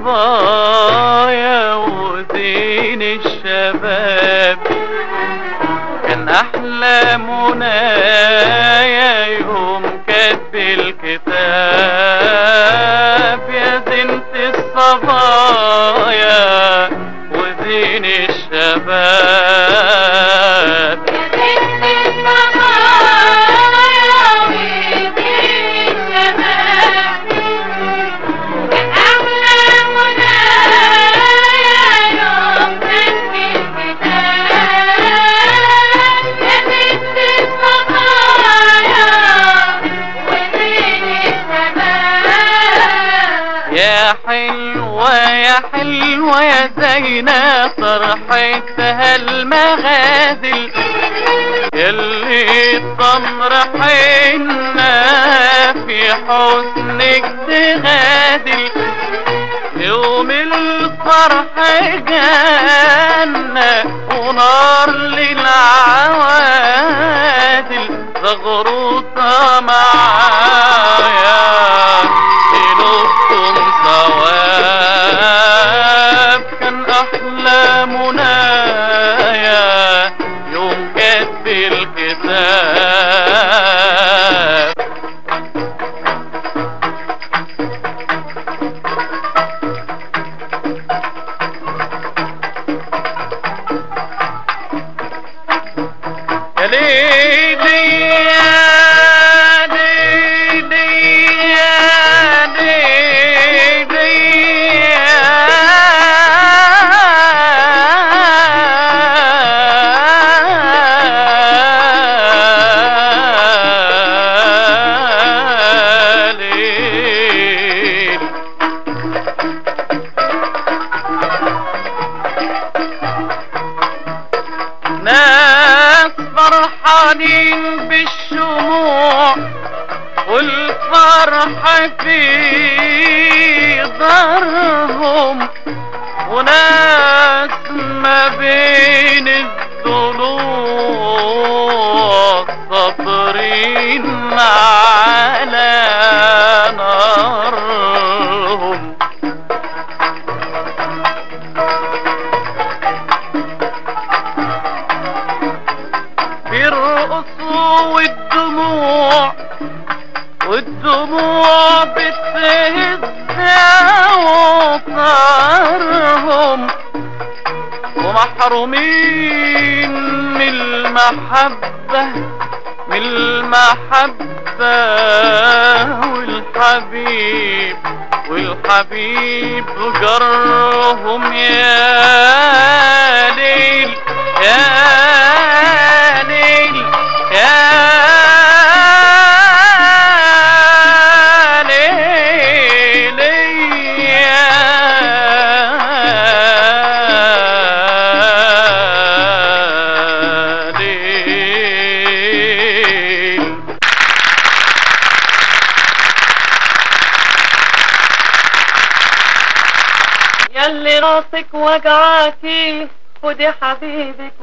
الصبايا وزين الشباب كان احلى منايا يوم كتب الكتاب يا زينة الصبايا وزين الشباب يا حلوة يا حلوة يا زينة طرحتها المغازل يلي الضمر حنا في حسنك تغادل يوم الفرح جنة ونار للعوادل زغروطة معايا نصكم ثواب كان احلى منايا يوم كتب الكتاب يا ليلي يا ليلي يا ليلي يا ليل ناس فرحانين بالشموع والفرح في دارهم وناس ما بين الضلوع صابرين على نارهم بيرقصوا والدموع والدموع بتهز اوطارهم ومحرومين من المحبة من المحبة والحبيب والحبيب جرهم يا ليل يا ليل يا ليل يا ليل يلي راسك وجعاكي خدي حبيبك